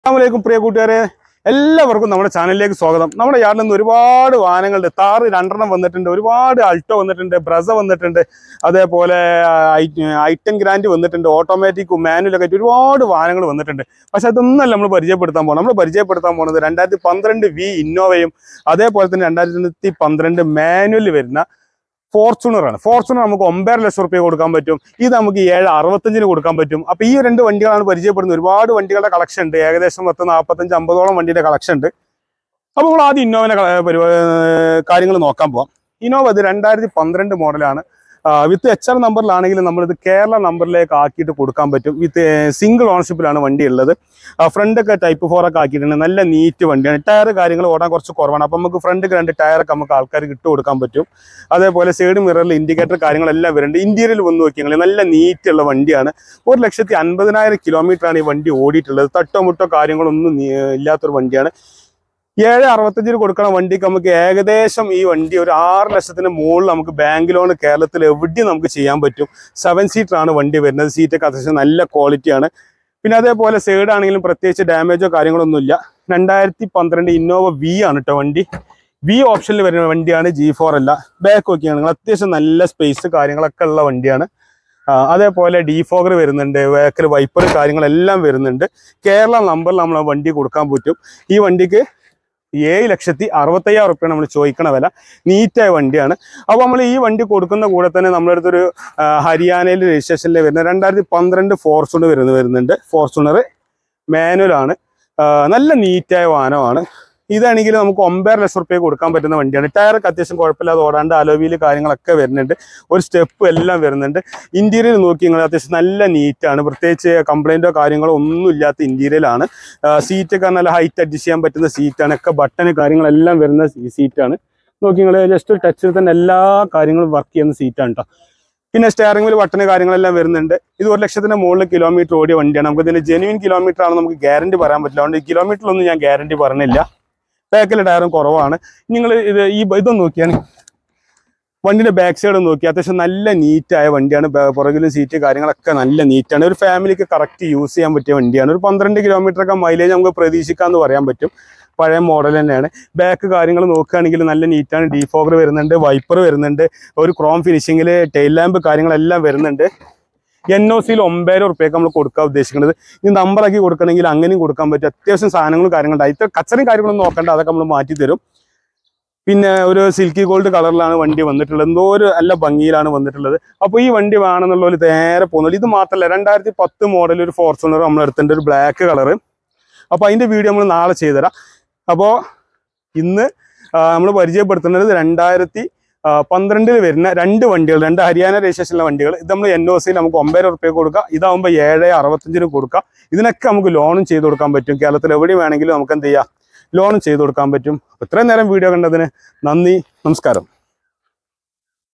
അസ്സാമലൈക്കും പ്രിയ കൂട്ടുകാരെ എല്ലാവർക്കും നമ്മുടെ ചാനലിലേക്ക് സ്വാഗതം നമ്മുടെ യാർഡിൽ നിന്ന് ഒരുപാട് വാഹനങ്ങളുണ്ട് താറ് രണ്ടെണ്ണം വന്നിട്ടുണ്ട് ഒരുപാട് അൾട്ടോ വന്നിട്ടുണ്ട് ബ്രസ വന്നിട്ടുണ്ട് അതേപോലെ ഐറ്റൻ ഗ്രാൻഡ് വന്നിട്ടുണ്ട് ഓട്ടോമാറ്റിക് മാനുവലൊക്കെ ആയിട്ട് ഒരുപാട് വാഹനങ്ങൾ വന്നിട്ടുണ്ട് പക്ഷെ അതൊന്നല്ല നമ്മൾ പരിചയപ്പെടുത്താൻ പോകുന്നത് നമ്മൾ പരിചയപ്പെടുത്താൻ പോകുന്നത് രണ്ടായിരത്തി പന്ത്രണ്ട് വി ഇന്നോവയും അതേപോലെ തന്നെ രണ്ടായിരത്തി പന്ത്രണ്ട് മാനുവൽ വരുന്ന ഫോർച്യൂണറാണ് ഫോർച്യൂണർ നമുക്ക് ഒമ്പതര ലക്ഷം റുപ്യ കൊടുക്കാൻ പറ്റും ഇത് നമുക്ക് ഏഴ് അറുപത്തഞ്ചിന് കൊടുക്കാൻ പറ്റും അപ്പൊ ഈ രണ്ട് വണ്ടികളാണ് പരിചയപ്പെടുന്നത് ഒരുപാട് വണ്ടികളുടെ കളക്ഷൻ ഉണ്ട് ഏകദേശം പത്ത് നാൽപ്പത്തഞ്ച് അമ്പതോളം വണ്ടിയുടെ കളക്ഷൻ ഉണ്ട് അപ്പൊ നമ്മൾ ആദ്യം ഇന്നോവനെ കാര്യങ്ങൾ നോക്കാൻ പോവാം ഇന്നോവ ഇത് രണ്ടായിരത്തി പന്ത്രണ്ട് മോഡലാണ് വിത്ത് എച്ച് ആർ നമ്പറിലാണെങ്കിൽ നമ്മളിത് കേരള നമ്പറിലേക്ക് ആക്കിയിട്ട് കൊടുക്കാൻ പറ്റും വിത്ത് സിംഗിൾ ഓണർഷിപ്പിലാണ് വണ്ടി ഉള്ളത് ഫ്രണ്ട് ഒക്കെ ടൈപ്പ് ഫോർ ഒക്കെ ആക്കിയിട്ടുണ്ട് നല്ല നീറ്റ് വണ്ടിയാണ് ടയർ കാര്യങ്ങൾ ഓടാൻ കുറച്ച് കുറവാണ് അപ്പം നമുക്ക് ഫ്രണ്ട് രണ്ട് ടയറൊക്കെ നമുക്ക് ആൾക്കാർക്ക് ഇട്ട് കൊടുക്കാൻ പറ്റും അതേപോലെ സൈഡ് മിററിൽ ഇൻഡിക്കേറ്റർ കാര്യങ്ങളെല്ലാം വരുന്നുണ്ട് ഇന്റീരിയൽ വന്ന് നോക്കിയാൽ നല്ല നീറ്റ് ഉള്ള വണ്ടിയാണ് ഒരു ലക്ഷത്തി അൻപതിനായിരം കിലോമീറ്റർ ആണ് ഈ വണ്ടി ഓടിയിട്ടുള്ളത് തട്ടോ മുട്ടോ കാര്യങ്ങളൊന്നും നീ- ഇല്ലാത്തൊരു വണ്ടിയാണ് ഏഴ് അറുപത്തഞ്ചിന് കൊടുക്കണ വണ്ടിക്ക് നമുക്ക് ഏകദേശം ഈ വണ്ടി ഒരു ആറ് ലക്ഷത്തിന് മുകളിൽ നമുക്ക് ബാങ്ക് ലോൺ കേരളത്തിൽ എവിടെയും നമുക്ക് ചെയ്യാൻ പറ്റും സെവൻ സീറ്റർ ആണ് വണ്ടി വരുന്നത് സീറ്റൊക്കെ അത്യാവശ്യം നല്ല ക്വാളിറ്റിയാണ് പിന്നെ അതേപോലെ സൈഡ് ആണെങ്കിലും പ്രത്യേകിച്ച് ഡാമേജോ കാര്യങ്ങളൊന്നും ഇല്ല രണ്ടായിരത്തി പന്ത്രണ്ട് ഇന്നോവ വി ആണ് കേട്ടോ വണ്ടി വി ഓപ്ഷനിൽ വരുന്ന വണ്ടിയാണ് ജി ഫോർ അല്ല ബാക്ക് നോക്കിയാണെങ്കിൽ അത്യാവശ്യം നല്ല സ്പേസ് കാര്യങ്ങളൊക്കെ ഉള്ള വണ്ടിയാണ് ആ, അതേപോലെ ഡീഫോഗർ വരുന്നുണ്ട് വേക്കൽ വൈപ്പർ കാര്യങ്ങളെല്ലാം വരുന്നുണ്ട് കേരള നമ്പറിൽ നമ്മൾ ആ വണ്ടി കൊടുക്കാൻ പറ്റും ഈ വണ്ടിക്ക് ഏഴ് ലക്ഷത്തി അറുപത്തയ്യായിരം റുപ്യാണ് നമ്മൾ ചോദിക്കണ വില നീറ്റായ വണ്ടിയാണ് അപ്പോൾ നമ്മൾ ഈ വണ്ടി കൊടുക്കുന്ന കൂടെ തന്നെ നമ്മുടെ അടുത്തൊരു ആ, ഹരിയാനയിൽ രജിസ്ട്രേഷനിൽ വരുന്ന രണ്ടായിരത്തി പന്ത്രണ്ട് ഫോർച്യൂണർ വരുന്ന വരുന്നുണ്ട് ഫോർച്യൂണർ മാനുവലാണ് നല്ല നീറ്റായ വാഹനമാണ് ഇതാണെങ്കിൽ നമുക്ക് ഒമ്പതര ലക്ഷം റുപ്യ കൊടുക്കാൻ പറ്റുന്ന വണ്ടിയാണ് ടയറൊക്കെ അത്യാവശ്യം കുഴപ്പമില്ലാതെ ഓടാണ്ട് അലോവിയിൽ കാര്യങ്ങളൊക്കെ വരുന്നുണ്ട് ഒരു സ്റ്റെപ്പ് എല്ലാം വരുന്നുണ്ട് ഇന്റീരിയർ നോക്കി നിങ്ങൾ അത്യാവശ്യം നല്ല നീറ്റാണ് പ്രത്യേകിച്ച് കംപ്ലൈൻറ്റോ കാര്യങ്ങളോ ഒന്നും ഇല്ലാത്ത ഇന്റീരിയലാണ് സീറ്റൊക്കെ നല്ല ഹൈറ്റ് അഡ്ജസ്റ്റ് ചെയ്യാൻ പറ്റുന്ന സീറ്റാണ് ഒക്കെ ബട്ടന് കാര്യങ്ങളെല്ലാം വരുന്ന സീറ്റാണ് നോക്കി നിങ്ങൾ ജസ്റ്റ് ഒരു ടച്ചിൽ തന്നെ എല്ലാ കാര്യങ്ങളും വർക്ക് ചെയ്യുന്ന സീറ്റാണ് കേട്ടോ പിന്നെ സ്റ്റിയറിംഗ് വീൽ ബട്ടന് കാര്യങ്ങളെല്ലാം വരുന്നുണ്ട് ഇത് ഒരു ലക്ഷത്തിന് മുകളിൽ കിലോമീറ്റർ ഓടിയ വണ്ടിയാണ് നമുക്ക് ഇതിന്റെ ജെനുവിൻ കിലോമീറ്റർ ആണ് നമുക്ക് ഗ്യാരണ്ടി പറയാൻ പറ്റില്ല അതുകൊണ്ട് കിലോമീറ്ററിലൊന്നും ഞാൻ ഗ്യാരണ്ടി പറഞ്ഞില്ല ബാക്കിൽ ടയറും കുറവാണ് നിങ്ങൾ ഇത് ഈ ബ- ഇതൊന്ന് നോക്കിയാണ് വണ്ടിന്റെ ബാക്ക് സൈഡ് നോക്കി അത്യാവശ്യം നല്ല നീറ്റായ വണ്ടിയാണ് ബ- പുറകിലും സീറ്റ് കാര്യങ്ങളൊക്കെ നല്ല നീറ്റാണ് ഒരു ഫാമിലിക്ക് കറക്റ്റ് യൂസ് ചെയ്യാൻ പറ്റിയ വണ്ടിയാണ് ഒരു പന്ത്രണ്ട് കിലോമീറ്റർ ഒക്കെ മൈലേജ് നമുക്ക് പ്രതീക്ഷിക്കാമെന്ന് പറയാൻ പറ്റും പഴയ മോഡൽ തന്നെയാണ് ബാക്ക് കാര്യങ്ങൾ നോക്കുകയാണെങ്കിൽ നല്ല നീറ്റാണ് ഡീഫോഗർ വരുന്നുണ്ട് വൈപ്പർ വരുന്നുണ്ട് ഒരു ക്രോം ഫിനിഷിങ്ങിൽ ടെയിൽ ലാമ്പ് കാര്യങ്ങളെല്ലാം വരുന്നുണ്ട് എൻ ഒ സിയിൽ ഒമ്പതിനായിരം റുപ്യക്ക് നമ്മൾ കൊടുക്കാൻ ഉദ്ദേശിക്കുന്നത് ഇനി നമ്പറാക്കി കൊടുക്കണമെങ്കിൽ അങ്ങനെയും കൊടുക്കാൻ പറ്റും അത്യാവശ്യം സാധനങ്ങളും കാര്യങ്ങളുണ്ട് ഇത്ര കച്ചറയും കാര്യങ്ങളൊന്നും നോക്കണ്ട അതൊക്കെ നമ്മൾ മാറ്റി തരും പിന്നെ ഒരു സിൽക്കി ഗോൾഡ് കളറിലാണ് വണ്ടി വന്നിട്ടുള്ളത് എന്തോ ഒരു നല്ല ഭംഗിയിലാണ് വന്നിട്ടുള്ളത് അപ്പോൾ ഈ വണ്ടി വേണമെന്നുള്ള ഒരു നേരെ പോകുന്നുള്ളൂ ഇത് മാത്രമല്ല രണ്ടായിരത്തി പത്ത് മോഡൽ ഒരു ഫോർച്യൂണർ നമ്മൾ എടുത്തിട്ടുണ്ട് ഒരു ബ്ലാക്ക് കളറ് അപ്പോൾ അതിൻ്റെ വീഡിയോ നമ്മൾ നാളെ ചെയ്തുതരാം അപ്പോൾ ഇന്ന് നമ്മൾ പരിചയപ്പെടുത്തുന്നത് രണ്ടായിരത്തി പന്ത്രണ്ടിൽ വരുന്ന രണ്ട് വണ്ടികൾ രണ്ട് ഹരിയാന രജിസ്ട്രേഷനിലെ വണ്ടികൾ ഇത് നമ്മൾ എൻ ഒ സിയിൽ നമുക്ക് ഒമ്പത് റുപ്യ കൊടുക്കാം ഇതാകുമ്പോൾ ഏഴ് അറുപത്തഞ്ചിന് കൊടുക്കാം ഇതിനൊക്കെ നമുക്ക് ലോണും ചെയ്ത് കൊടുക്കാൻ പറ്റും കേരളത്തിൽ എവിടെ വേണമെങ്കിലും നമുക്ക് എന്ത് ചെയ്യാം ലോണും ചെയ്ത് കൊടുക്കാൻ പറ്റും അപ്പോൾ ഇത്രയും നേരം വീഡിയോ കണ്ടതിന് നന്ദി നമസ്കാരം